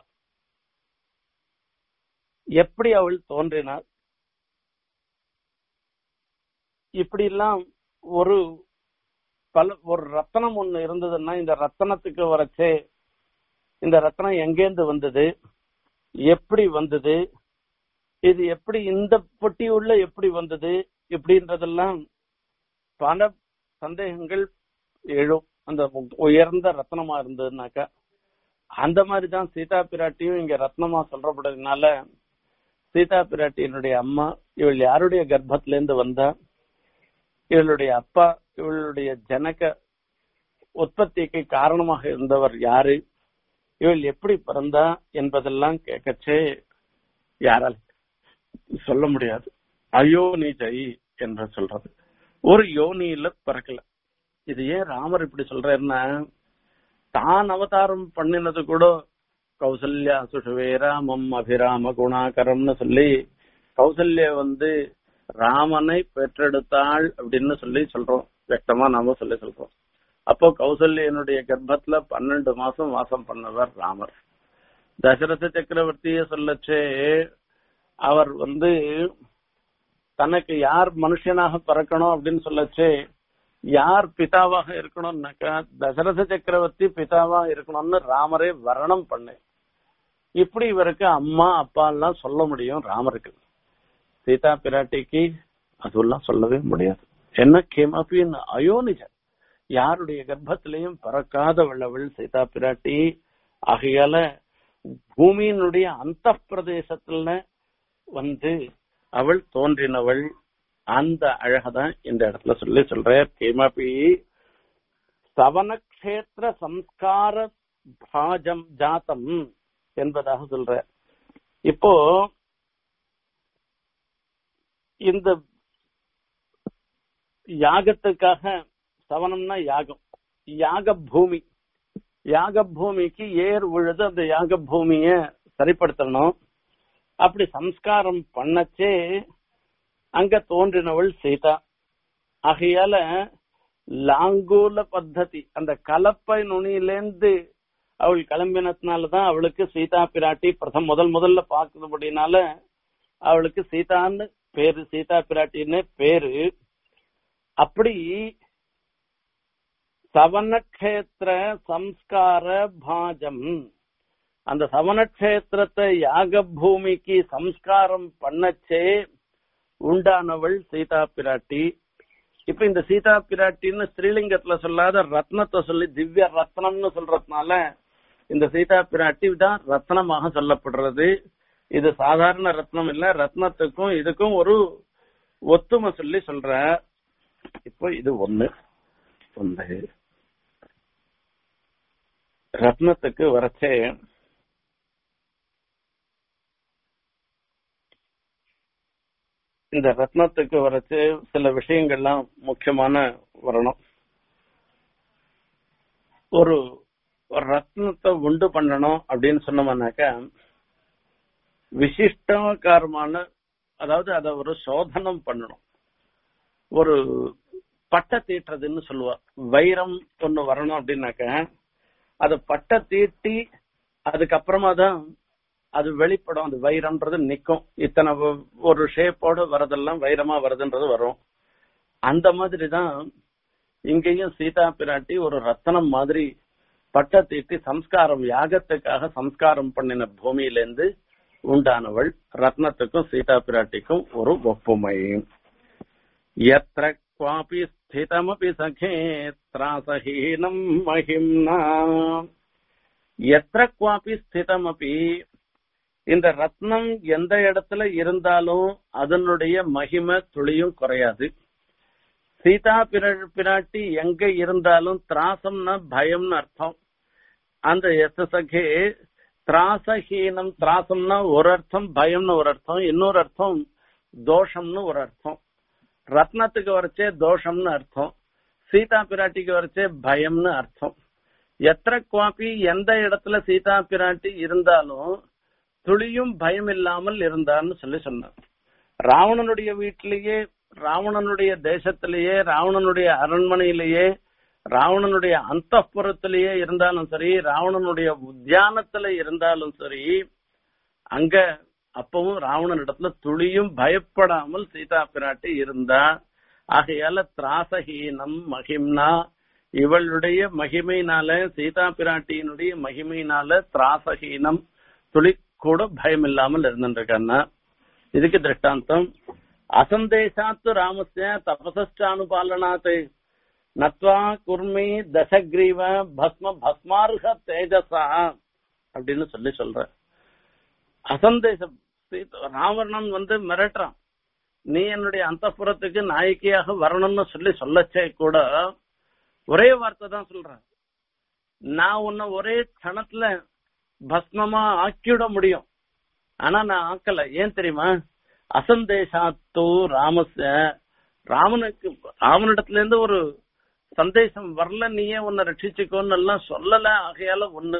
எப்படி அவள் தோன்றினாள் இப்படி எல்லாம் ஒரு பல ஒரு ரத்தனம் ஒண்ணு இருந்ததுன்னா இந்த ரத்தனத்துக்கு வரச்சே இந்த ரத்தனம் எங்கேந்து வந்தது எப்படி வந்தது இது எப்படி இந்த பொட்டி உள்ள எப்படி வந்தது இப்படின்றதெல்லாம் பல சந்தேகங்கள் எழும் அந்த உயர்ந்த ரத்னமா இருந்ததுனாக்கா அந்த மாதிரி தான் சீதா பிராட்டியும் இங்க ரத்னமா சொல்றப்படுறதுனால சீதா பிராட்டியினுடைய அம்மா இவள் யாருடைய கர்ப்பத்துல இருந்து வந்தா இவளுடைய அப்பா இவளுடைய ஜனக உற்பத்திக்கு காரணமாக இருந்தவர் யாரு இவள் எப்படி பிறந்தா என்பதெல்லாம் கேட்கச்சே யாரால் சொல்ல முடியாது அயோனி ஜெய் என்று சொல்றது ஒரு யோனியில பிறக்கல இது ஏன் ராமர் இப்படி சொல்றாருன்னா தான் அவதாரம் பண்ணினது கூட கௌசல்யா சுஷவே ராமம் அபிராம குணாகரம்னு சொல்லி கௌசல்யா வந்து ராமனை பெற்றெடுத்தாள் அப்படின்னு சொல்லி சொல்றோம் வெக்டமா நாம சொல்லி சொல்றோம் அப்போ கௌசல்யனுடைய கர்ப்பத்துல பன்னெண்டு மாசம் வாசம் பண்ணவர் ராமர் தசரத சக்கரவர்த்திய சொல்லச்சே அவர் வந்து தனக்கு யார் மனுஷனாக பிறக்கணும் அப்படின்னு சொல்லச்சே யார் பிதாவாக இருக்கணும்னாக்கா தசரத சக்கரவர்த்தி பிதாவா இருக்கணும்னு ராமரே வர்ணம் பண்ணு இப்படி இவருக்கு அம்மா அப்பா எல்லாம் சொல்ல முடியும் ராமருக்கு சீதா பிராட்டிக்கு அதெல்லாம் சொல்லவே முடியாது என்ன கேமப்பின்னு அயோனிஜ யாருடைய கர்ப்பத்திலையும் பிறக்காத வல்லவள் சீதா பிராட்டி ஆகையால பூமியினுடைய அந்த பிரதேசத்துல வந்து அவள் தோன்றினவள் அந்த அழகதான் இந்த இடத்துல சொல்லி சொல்ற கேமபி சவனக்ஷேத்திர சம்ஸ்கார பாஜம் ஜாத்தம் என்பதாக சொல்ற இப்போ இந்த யாகத்துக்காக சவனம்னா யாகம் யாக பூமி யாக பூமிக்கு ஏர் விழுது அந்த யாக பூமிய சரிப்படுத்தணும் அப்படி சம்ஸ்காரம் பண்ணச்சே அங்க தோன்றினவள் சீதா ஆகையால லாங்கூல பத்ததி அந்த கலப்பை நுனியிலேந்து அவள் கிளம்பினதுனாலதான் அவளுக்கு சீதா பிராட்டி பிரதம் முதல் முதல்ல பார்க்கறபடினால அவளுக்கு சீதான்னு பேரு சீதா பிராட்டின்னு பேரு அப்படி சவனக்ஷேத்திர சம்ஸ்கார பாஜம் அந்த சவனக்ஷேத்திரத்தை யாக பூமிக்கு சம்ஸ்காரம் பண்ணச்சே உண்டானவள் சீதா பிராட்டி இப்ப இந்த சீதா பிராட்டின்னு ஸ்ரீலிங்கத்துல சொல்லாத ரத்னத்தை சொல்லி திவ்ய ரத்னம்னு சொல்றதுனால இந்த சீதா பிராட்டி தான் ரத்னமாக சொல்லப்படுறது இது சாதாரண ரத்னம் இல்ல ரத்னத்துக்கும் இதுக்கும் ஒரு ஒத்துமை சொல்லி சொல்ற இப்போ இது ஒண்ணு ஒன்று ரத்னத்துக்கு வரச்சே இந்த ரத்னத்துக்கு வரச்சு சில விஷயங்கள்லாம் முக்கியமான வரணும் ஒரு ஒரு ரத்னத்தை உண்டு பண்ணணும் அப்படின்னு சொன்னோம்னாக்கா விசிஷ்டகாரமான அதாவது அத ஒரு சோதனம் பண்ணணும் ஒரு பட்டை தீட்டுறதுன்னு சொல்லுவா வைரம் ஒண்ணு வரணும் அப்படின்னாக்க அது பட்டை தீட்டி அதுக்கப்புறமா தான் அது வெளிப்படும் அது வைரம்ன்றது நிக்கும் இத்தனை ஒ- ஒரு ஷேப்போட வரதெல்லாம் வைரமா வருதுன்றது வரும் அந்த மாதிரி தான் இங்கேயும் சீதா பிராட்டி ஒரு ரத்தனம் மாதிரி பட்டை தீட்டி சம்ஸ்காரம் யாகத்துக்காக சம்ஸ்காரம் பண்ணின பூமியிலேருந்து உண்டானவள் ரத்னத்துக்கும் சீதா பிராட்டிக்கும் ஒரு ஒப்புமை எத்திர குவாபி ஸ்திதமபி சகே திராசஹீனம் மகிம்னா எத்திர குவாபி ஸ்திதமபி இந்த ரத்னம் எந்த இடத்துல இருந்தாலும் அதனுடைய மகிமை துளியும் குறையாது சீதா பிர- பிராட்டி எங்க இருந்தாலும் திராசம்னா பயம்னு அர்த்தம் அந்த எத்தசகே திராசஹீனம் திராசம்னா ஒரு அர்த்தம் பயம்னு ஒரு அர்த்தம் இன்னொரு அர்த்தம் தோஷம்னு ஒரு அர்த்தம் ரத்னத்துக்கு வரைச்சே தோஷம்னு அர்த்தம் சீதா பிராட்டிக்கு வரைச்சே பயம்னு அர்த்தம் எத்திர குவாப்பி எந்த இடத்துல சீதா பிராட்டி இருந்தாலும் துளியும் பயம் இல்லாமல் இருந்தான்னு சொல்லி சொன்னார் ராவணனுடைய வீட்டிலேயே ராவணனுடைய தேசத்திலேயே ராவணனுடைய அரண்மனையிலேயே ராவணனுடைய அந்தப்புறத்திலேயே இருந்தாலும் சரி ராவணனுடைய உத்தியானத்துல இருந்தாலும் சரி அங்க அப்பவும் ராவணன் இடத்துல துளியும் பயப்படாமல் சீதா பிராட்டி இருந்தா ஆகையால திராசஹீனம் மகிம்னா இவளுடைய மகிமையினால சீதா பிராட்டியினுடைய மகிமையினால திராசஹீனம் துளி கூட பயம் இல்லாமல் இருந்துருக்கான்னா இதுக்கு திருஷ்டாந்தம் அசந்தேசாத்து ராமஸ்ய தபசானுபாலனாத் நத்வா குர்மி தசக்ரீவ பஸ்ம பஸ்மார்ஹ தேஜசா அப்படின்னு சொல்லி சொல்ற அசந்தேசம் சீத- ராவணன் வந்து மிரட்டுறான் நீ என்னுடைய அந்தப்புறத்துக்கு நாயகியாக வரணும்னு சொல்லி சொல்லச்சே கூட ஒரே வார்த்தை தான் சொல்றேன் நான் உன்னை ஒரே க்ஷணத்துல பஸ்மமா ஆக்கிவிட முடியும் ஆனா நான் ஆக்கல ஏன் தெரியுமா அசந்தேசாத்து ராமஸ்ய ராமனுக்கு ராமனிடத்துல இருந்து ஒரு சந்தேசம் வரல நீயே உன்னை ரட்சிச்சுக்கோன்னு எல்லாம் சொல்லல ஆகையால ஒண்ணு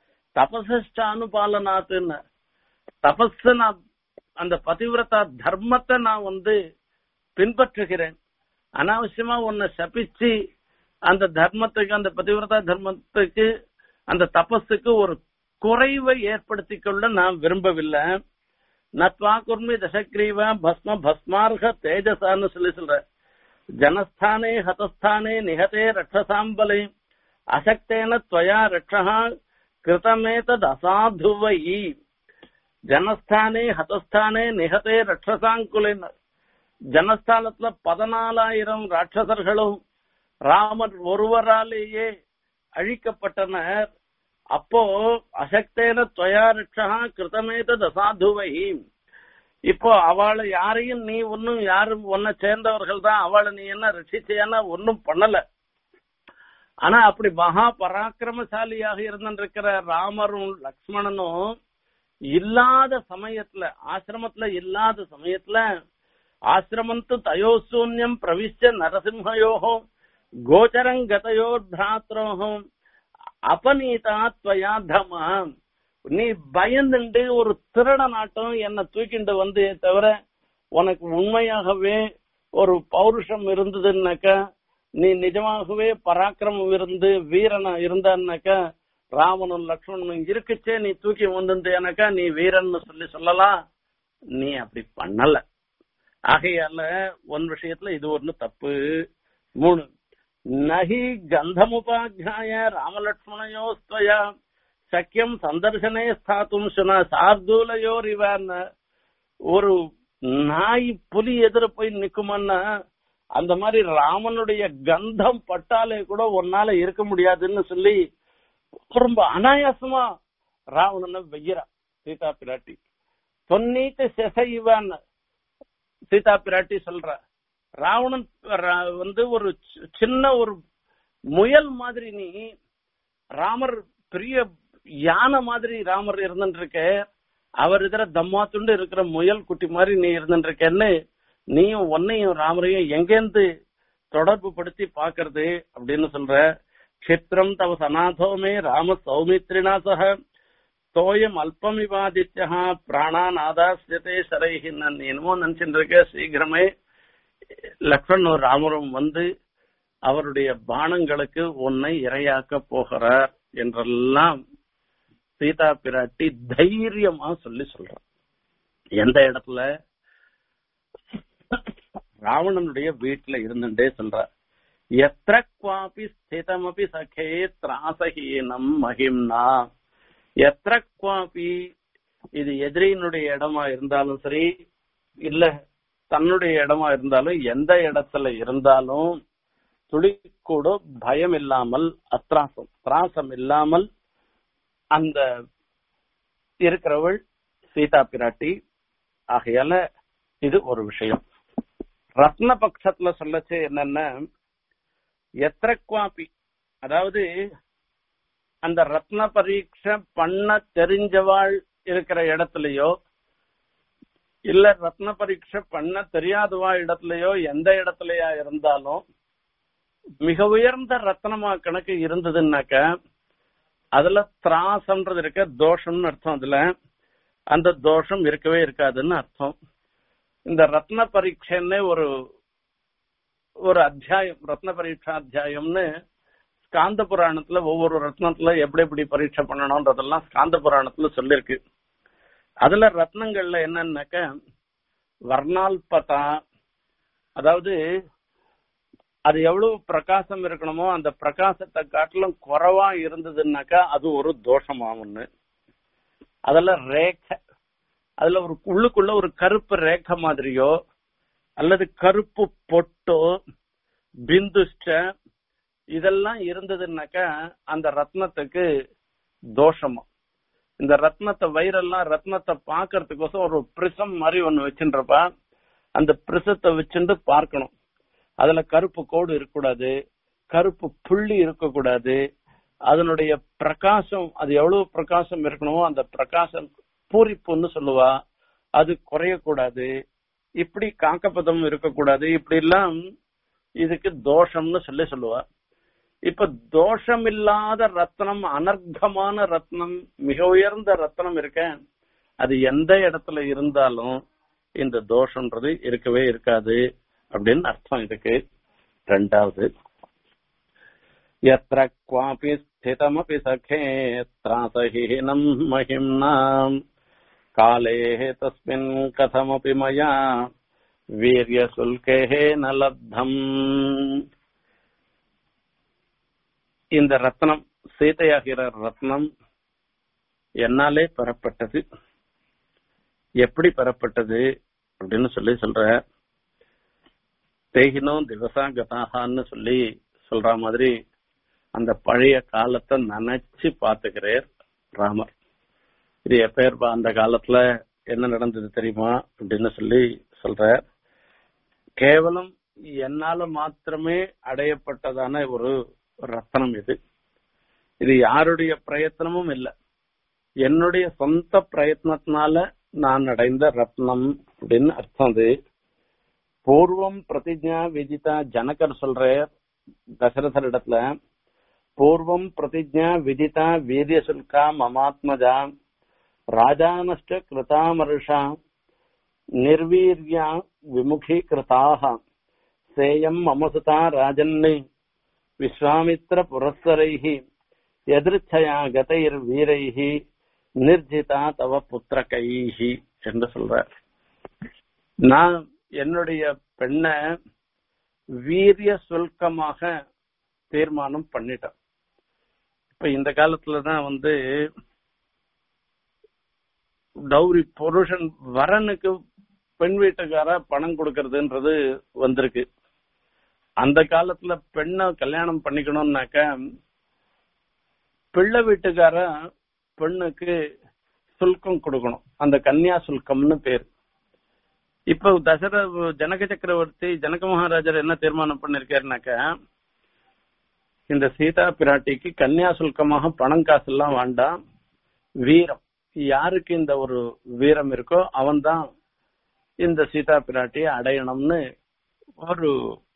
தபசானுபாலனாத்துன்னு தபஸ் நான் அந்த பதிவிரதா தர்மத்தை நான் வந்து பின்பற்றுகிறேன் அனாவசியமா உன்னை சபிச்சு அந்த தர்மத்துக்கு அந்த பதிவிரதா தர்மத்துக்கு அந்த தபஸுக்கு ஒரு குறைவை ஏற்படுத்திக் கொள்ள நான் விரும்பவில்லை நத்வா குர்மி தசக்ரீவ பஸ்ம பஸ்மார்க தேஜசான்னு சொல்லி சொல்ற ஜனஸ்தானே ஹதஸ்தானே நிகதே ரட்சசாம்பலை அசக்தேன துவயா ரட்சா கிருதமேதத் அசாதுவை ஜனஸ்தானே ஹதஸ்தானே நிகதே ரட்சசாங்குலின் ஜனஸ்தானத்துல பதினாலாயிரம் ராட்சசர்களும் ராமர் ஒருவராலேயே அழிக்கப்பட்டனர் அப்போ அசக்தேன துவயா ரட்சா கிருதமேதத் அசாதுவை இப்போ அவளை யாரையும் நீ ஒன்னும் யாரும் உன்னை சேர்ந்தவர்கள் தான் அவளை நீ என்ன ரட்சிச்சியானா ஒன்னும் பண்ணல ஆனா அப்படி மகா பராக்கிரமசாலியாக இருந்திருக்கிற ராமரும் லக்ஷ்மணனும் இல்லாத சமயத்துல ஆசிரமத்துல இல்லாத சமயத்துல ஆசிரமந்து தயோ சூன்யம் பிரவிஷ்ய நரசிம்ஹயோ கோச்சரம் கதையோ பிராத்ரோகம் அபநீதா துவயா தமா நீ பயந்துண்டு ஒரு திருட நாட்டம் என்ன தூக்கிண்டு வந்து தவிர உனக்கு உண்மையாகவே ஒரு பௌருஷம் இருந்ததுன்னாக்கா நீ நிஜமாகவே பராக்கிரமம் இருந்து வீரனா இருந்தான்னாக்கா ராமனும் லக்ஷ்மணனும் இருக்குச்சே நீ தூக்கி வந்திருந்தேனாக்கா நீ வீரன்னு சொல்லி சொல்லலாம் நீ அப்படி பண்ணல ஆகையால ஒன் விஷயத்துல இது ஒண்ணு தப்பு மூணு நகி கந்தமுபாத்தியாய ராமலட்சுமணயோஸ்துவயா சக்கியம் சந்தர்சனே ஸ்தாத்தும் சுன சார்தூலையோர் இவன் ஒரு நாய் புலி எதிர போய் நிக்குமன்னா அந்த மாதிரி ராமனுடைய கந்தம் பட்டாலே கூட ஒன்னால இருக்க முடியாதுன்னு சொல்லி ரொம்ப அனாயாசமா ராவணனை வெய்யறா சீதா பிராட்டி தொன்னீட்டு செசைவன் சீதா பிராட்டி சொல்ற ராவணன் ரா- வந்து ஒரு சி- சின்ன ஒரு முயல் மாதிரி நீ ராமர் பெரிய யானை மாதிரி ராமர் இருந்துட்டு இருக்க அவர் இதுல தம்மாத்துண்டு இருக்கிற முயல் குட்டி மாதிரி நீ இருந்துட்டு இருக்கேன்னு நீயும் உன்னையும் ராமரையும் எங்கேருந்து தொடர்பு படுத்தி பாக்குறது அப்படின்னு சொல்ற க்ஷிப்ரம் தவ சனாதோமே ராம சௌமித்ரினா சக தோயம் அல்பமிவாதித்யா பிராணான் ஆதாசியதே சரைஹி நான் என்னமோ நினைச்சுட்டு இருக்க சீக்கிரமே லக்ஷ்மண் ராமரும் வந்து அவருடைய பானங்களுக்கு உன்னை இரையாக்க போகிறார் என்றெல்லாம் சீதா பிராட்டி தைரியமா சொல்லி சொல்றான் எந்த இடத்துல ராவணனுடைய வீட்டுல இருந்துட்டே சொல்ற எத்திர குவாபி ஸ்திதமபி சகே திராசஹீனம் மகிம்னா எத்திர குவாபி இது எதிரியினுடைய இடமா இருந்தாலும் சரி இல்ல தன்னுடைய இடமா இருந்தாலும் எந்த இடத்துல இருந்தாலும் துளி கூட பயம் இல்லாமல் அத்ராசம் திராசம் இல்லாமல் அந்த இருக்கிறவள் சீதா பிராட்டி ஆகையால இது ஒரு விஷயம் ரத்ன பட்சத்துல சொல்லச்சு என்னன்னா எத்திர குவாபி அதாவது அந்த ரத்ன பரீட்சை பண்ண தெரிஞ்சவாள் இருக்கிற இடத்துலயோ இல்ல ரத்ன பரீட்சை பண்ண தெரியாதவா இடத்துலயோ எந்த இடத்துலயா இருந்தாலும் மிக உயர்ந்த ரத்னமா கணக்கு இருந்ததுன்னாக்க அதுல திராசம்ன்றது இருக்க தோஷம்னு அர்த்தம் அதுல அந்த தோஷம் இருக்கவே இருக்காதுன்னு அர்த்தம் இந்த ரத்ன பரீட்சைன்னு ஒரு ஒரு அத்தியாயம் ரத்ன பரீட்சா அத்தியாயம்னு ஸ்காந்த புராணத்துல ஒவ்வொரு ரத்னத்துல எப்படி எப்படி பரீட்சை பண்ணணும்ன்றதெல்லாம் ஸ்காந்த புராணத்துல சொல்லிருக்கு அதுல ரத்னங்கள்ல என்னன்னாக்க வர்ணால்பதா அதாவது அது எவ்வளவு பிரகாசம் இருக்கணுமோ அந்த பிரகாசத்தை காட்டிலும் குறைவா இருந்ததுன்னாக்கா அது ஒரு தோஷமா ஒண்ணு அதுல ரேகை அதுல ஒரு உள்ளுக்குள்ள ஒரு கருப்பு ரேகை மாதிரியோ அல்லது கருப்பு பொட்டோ பிந்துஷ்ட இதெல்லாம் இருந்ததுன்னாக்கா அந்த ரத்னத்துக்கு தோஷமா இந்த ரத்னத்தை வயிறெல்லாம் ரத்னத்தை பாக்குறதுக்கோசம் ஒரு பிரிசம் மாதிரி ஒண்ணு வச்சுன்றப்பா அந்த பிரிசத்தை வச்சுட்டு பார்க்கணும் அதுல கருப்பு கோடு இருக்கக்கூடாது கருப்பு புள்ளி இருக்கக்கூடாது அதனுடைய பிரகாசம் அது எவ்வளவு பிரகாசம் இருக்கணுமோ அந்த பிரகாசம் பூரிப்புன்னு சொல்லுவா அது குறையக்கூடாது இப்படி காக்கபதம் இருக்கக்கூடாது இப்படி எல்லாம் இதுக்கு தோஷம்னு சொல்லி சொல்லுவா இப்ப தோஷம் இல்லாத ரத்னம் அனர்த்தமான ரத்னம் மிக உயர்ந்த ரத்னம் இருக்க அது எந்த இடத்துல இருந்தாலும் இந்த தோஷம்ன்றது இருக்கவே இருக்காது அப்படின்னு அர்த்தம் இதுக்கு ரெண்டாவது எத்திர குவாபி ஸ்திதமபி சகே திராசஹீனம் மகிம்னாம் காலே தஸ்மின் கதமபி மயா வீரிய சுல்கே ந லப்தம் இந்த ரத்னம் சீதையாகிற ரத்னம் என்னாலே பெறப்பட்டது எப்படி பெறப்பட்டது அப்படின்னு சொல்லி சொல்ற தேகினோ திவசா கதாகான்னு சொல்லி சொல்ற மாதிரி அந்த பழைய காலத்தை நினைச்சு பாத்துக்கிறார் ராமர் இது எப்பேர் அந்த காலத்துல என்ன நடந்தது தெரியுமா அப்படின்னு சொல்லி சொல்ற கேவலம் என்னால மாத்திரமே அடையப்பட்டதான ஒரு ரத்தனம் இது இது யாருடைய பிரயத்தனமும் இல்லை என்னுடைய சொந்த பிரயத்னத்தினால நான் அடைந்த ரத்னம் அப்படின்னு அர்த்தம் அது பூர்வம் பிரதிஜா விதிதா ஜனகர் சொல்ற தசரதர் இடத்துல பூர்வம் பிரதிஜா விதிதா வீரிய சுல்கா மமாத்மஜா ராஜானஷ்ட கிருதாமருஷா நிர்வீர்யா விமுகீகிருதாக சேயம் மமசுதா ராஜன்னு விஸ்வாமித்திர புரஸ்தரைஹி எதிர்ச்சயா கதைர் வீரைஹி நிர்ஜிதா தவ புத்திரகைஹி என்று சொல்றார் நான் என்னுடைய பெண்ணை வீரிய சுல்கமாக தீர்மானம் பண்ணிட்டேன் இப்ப இந்த காலத்துலதான் வந்து டௌரி புருஷன் வரனுக்கு பெண் வீட்டுக்கார பணம் கொடுக்கறதுன்றது வந்திருக்கு அந்த காலத்துல பெண்ணை கல்யாணம் பண்ணிக்கணும்னாக்க பிள்ளை வீட்டுக்கார பெண்ணுக்கு சுல்கம் கொடுக்கணும் அந்த கன்னியா சுல்கம்னு பேர் இப்ப தசர ஜனக சக்கரவர்த்தி ஜனக மகாராஜர் என்ன தீர்மானம் பண்ணிருக்காருனாக்க இந்த சீதா பிராட்டிக்கு கன்னியா சுல்கமாக பணம் காசு எல்லாம் வேண்டாம் வீரம் யாருக்கு இந்த ஒரு வீரம் இருக்கோ அவன்தான் இந்த சீதா பிராட்டியை அடையணும்னு ஒரு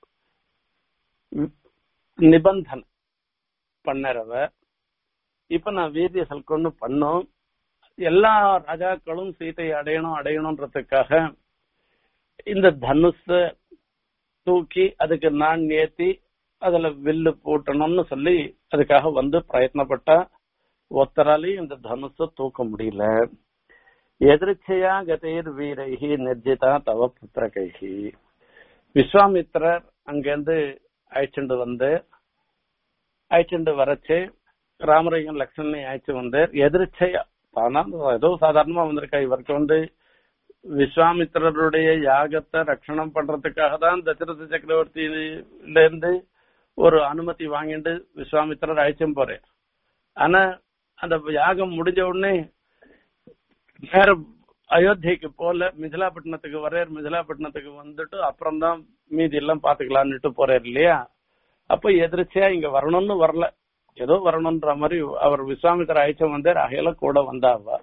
நிபந்தனை பண்ணறவ இப்ப நான் வீரிய சல்கொன்னு பண்ணோம் எல்லா ராஜாக்களும் சீதையை அடையணும் அடையணும்ன்றதுக்காக இந்த தனுஷ தூக்கி அதுக்கு நான் ஏத்தி அதுல வில்லு போட்டணும்னு சொல்லி அதுக்காக வந்து பிரயத்னப்பட்டா ஒத்தராலையும் இந்த தனுஷ தூக்க முடியல எதிர்ச்சையா கதைர் வீரைகி நிர்ஜிதா தவ புத்திரகைகி விஸ்வாமித்திரர் அங்கிருந்து அழைச்சிட்டு வந்து அழைச்சிட்டு வரச்சு ராமரையும் லக்ஷ்மணையும் அழைச்சு வந்தார் எதிர்ச்சையா தானா ஏதோ சாதாரணமா வந்திருக்கா இவருக்கு வந்து விஸ்வாமித்திரருடைய யாகத்தை ரட்சணம் பண்றதுக்காக தான் தசரத சக்கரவர்த்தியில இருந்து ஒரு அனுமதி வாங்கிட்டு விஸ்வாமித்திரர் அழைச்சும் போறேன் ஆனா அந்த யாகம் முடிஞ்ச உடனே வேற அயோத்தியக்கு போல மிதிலாப்பட்டினத்துக்கு வரையர் மிதிலாப்பட்டினத்துக்கு வந்துட்டு அப்புறம் தான் மீதி எல்லாம் பாத்துக்கலான்னுட்டு போறாரு இல்லையா அப்ப எதிர்ச்சியா இங்க வரணும்னு வரல ஏதோ வரணும்ன்ற மாதிரி அவர் விஸ்வாமித்திர அழைச்சம் வந்தார் அகையில கூட வந்தாவா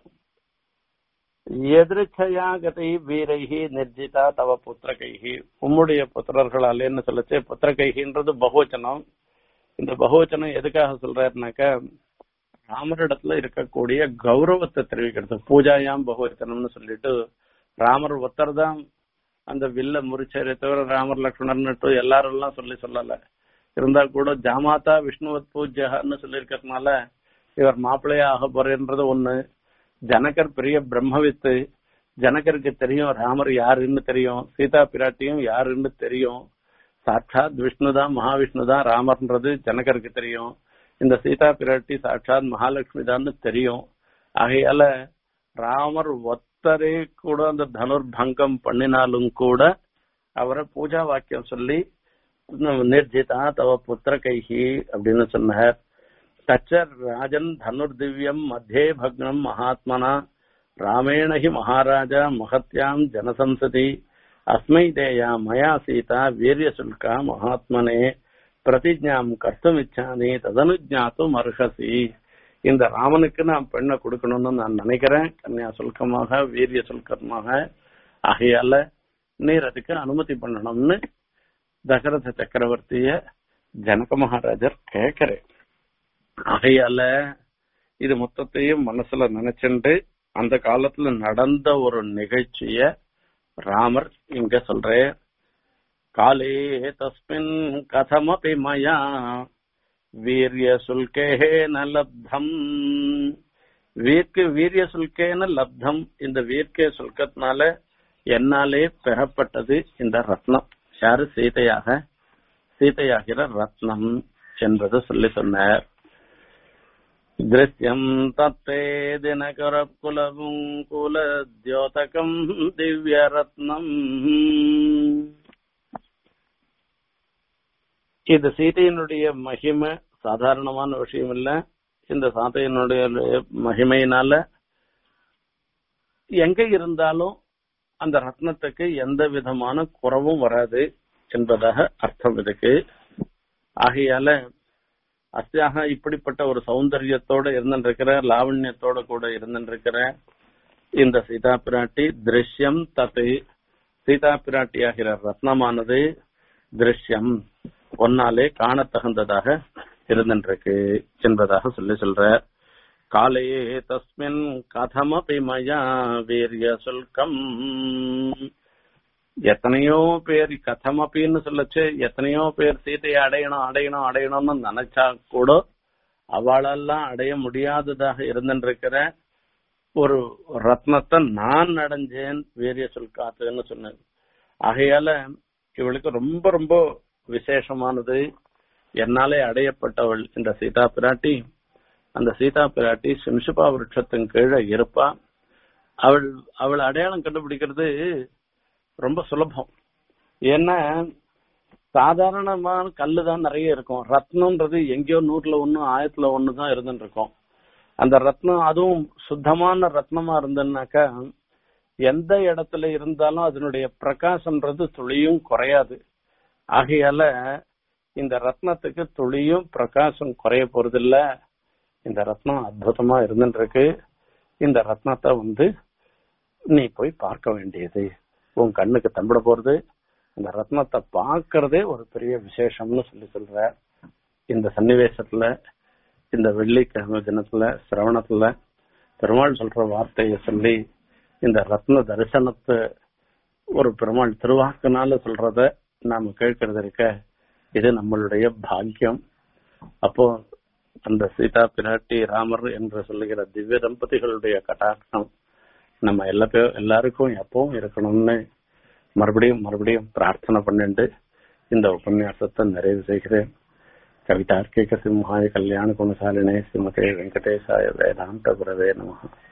எதிர்ச்சையா கதை வீரைகி நிர்ஜிதா தவ புத்திரகைகி உம்முடைய புத்திரர்களாலேன்னு சொல்லச்சு புத்திரகைகின்றது பகுவச்சனம் இந்த பகுவச்சனம் எதுக்காக சொல்றாருனாக்க ராமரிடத்துல இருக்கக்கூடிய கௌரவத்தை தெரிவிக்கிறது பூஜாயாம் பகவச்சனம்னு சொல்லிட்டு ராமர் ஒருத்தர் தான் அந்த வில்ல முறிச்சரை தவிர ராமர் லக்ஷ்மணர்னுட்டு எல்லாரும் எல்லாம் சொல்லி சொல்லல இருந்தா கூட ஜாமாதா விஷ்ணுவத் பூஜ்யன்னு சொல்லியிருக்கிறதுனால இவர் மாப்பிள்ளையா ஆக போறேன்றது ஒண்ணு ஜனகர் பெரிய பிரம்மவித்து ஜனகருக்கு தெரியும் ராமர் யாருன்னு தெரியும் சீதா பிராட்டியும் யாருன்னு தெரியும் சாட்சாத் விஷ்ணுதான் மகாவிஷ்ணுதான் ராமர்ன்றது ஜனகருக்கு தெரியும் இந்த சீதா பிராட்டி சாட்சாத் மகாலட்சுமி தான் தெரியும் ஆகையால ராமர் ஒத்தரே கூட அந்த தனுர் பங்கம் பண்ணினாலும் கூட அவரை பூஜா வாக்கியம் சொல்லி நிர்ஜிதா தவ புத்திர கைஹி அப்படின்னு சொன்னார் தச்சர் ராஜன் தனுர் திவ்யம் மத்தியே பக்னம் மகாத்மனா ராமேண ஹி மகாராஜா மகத்யாம் ஜனசம்சதி அஸ்மை தேயா மயா சீதா வீரிய சுல்கா மகாத்மனே பிரதிஜாம் கர்த்தம் இச்சானி ததனுஜாத்தும் அர்ஹசி இந்த ராமனுக்கு நான் பெண்ணை கொடுக்கணும்னு நான் நினைக்கிறேன் கன்னியா சுல்கமாக வீரிய சுல்கமாக ஆகையால நீர் அதுக்கு அனுமதி பண்ணணும்னு தசரத சக்கரவர்த்திய ஜனக மகாராஜர் கேட்கிறேன் ஆகையால இது மொத்தத்தையும் மனசுல நினைச்சுண்டு அந்த காலத்துல நடந்த ஒரு நிகழ்ச்சிய ராமர் இங்க சொல்றேன் காலே தஸ்மின் கதமபி மயா வீரிய சுல்கேன லப்தம் வீர்க்கு வீரிய சுல்கேன லப்தம் இந்த வீர்க்கே சுல்கத்தினால என்னாலே பெறப்பட்டது இந்த ரத்னம் யாரு சீதையாக சீதையாகிற ரத்னம் என்பது சொல்லி சொன்னார் திருஷ்யம் தத்தே தினகர குலவும் குல தியோதகம் திவ்ய ரத்னம் இது சீதையினுடைய மகிமை சாதாரணமான விஷயம் இல்ல இந்த சாத்தையினுடைய மகிமையினால எங்க இருந்தாலும் அந்த ரத்னத்துக்கு எந்த விதமான குறவும் வராது என்பதாக அர்த்தம் இதுக்கு ஆகையால அஸ்யாக இப்படிப்பட்ட ஒரு சௌந்தரியத்தோட இருந்திருக்கிற லாவண்யத்தோட கூட இருந்திருக்கிற இந்த சீதா பிராட்டி திருஷ்யம் தத்து சீதா பிராட்டியாகிற ரத்னமானது திருஷ்யம் ஒன்னாலே காணத்தகுந்ததாக இருந்திருக்கு என்பதாக சொல்லி சொல்ற காலையே தஸ்மின் கதமபி மயா வீரிய சுல்கம் எத்தனையோ பேர் கதமப்பின்னு சொல்லச்சு எத்தனையோ பேர் சீதையை அடையணும் அடையணும் அடையணும்னு நினைச்சா கூட அவளெல்லாம் அடைய முடியாததாக இருந்திருக்கிற ஒரு ரத்னத்தை நான் அடைஞ்சேன் வீரிய சுல்காத்துன்னு சொன்னேன் ஆகையால இவளுக்கு ரொம்ப ரொம்ப விசேஷமானது என்னாலே அடையப்பட்டவள் இந்த சீதா பிராட்டி அந்த சீதா பிராட்டி சிம்சுபா விருட்சத்தின் கீழே இருப்பா அவள் அவள் அடையாளம் கண்டுபிடிக்கிறது ரொம்ப சுலபம் ஏன்னா சாதாரணமான கல்லு தான் நிறைய இருக்கும் ரத்னம்ன்றது எங்கேயோ நூறுல ஒண்ணு ஆயிரத்துல ஒண்ணு தான் இருந்துட்டு இருக்கும் அந்த ரத்னம் அதுவும் சுத்தமான ரத்னமா இருந்ததுனாக்கா எந்த இடத்துல இருந்தாலும் அதனுடைய பிரகாசம்ன்றது துளியும் குறையாது ஆகையால இந்த ரத்னத்துக்கு துளியும் பிரகாசம் குறைய போறதில்ல இந்த ரத்னம் அற்புதமா இருந்துட்டு இருக்கு இந்த ரத்னத்தை வந்து நீ போய் பார்க்க வேண்டியது உன் கண்ணுக்கு தம்பிட போறது இந்த ரத்னத்தை பார்க்கறதே ஒரு பெரிய விசேஷம்னு சொல்லி சொல்ற இந்த சன்னிவேசத்துல இந்த வெள்ளிக்கிழமை தினத்துல சிரவணத்துல பெருமாள் சொல்ற வார்த்தையை சொல்லி இந்த ரத்ன தரிசனத்தை ஒரு பெருமாள் திருவாக்குனால சொல்றத நாம கேட்கறது இருக்க இது நம்மளுடைய பாக்கியம் அப்போ அந்த சீதா பிராட்டி ராமர் என்று சொல்லுகிற திவ்ய தம்பதிகளுடைய கட்டாட்சம் நம்ம எல்லா பேர் எல்லாருக்கும் எப்பவும் இருக்கணும்னு மறுபடியும் மறுபடியும் பிரார்த்தனை பண்ணிட்டு இந்த உபன்யாசத்தை நிறைவு செய்கிறேன் கவிதார்க்கிக சிம்ஹாய கல்யாண குணசாலினே ஸ்ரீமதே வெங்கடேசாய வேதாந்த குரவே நமः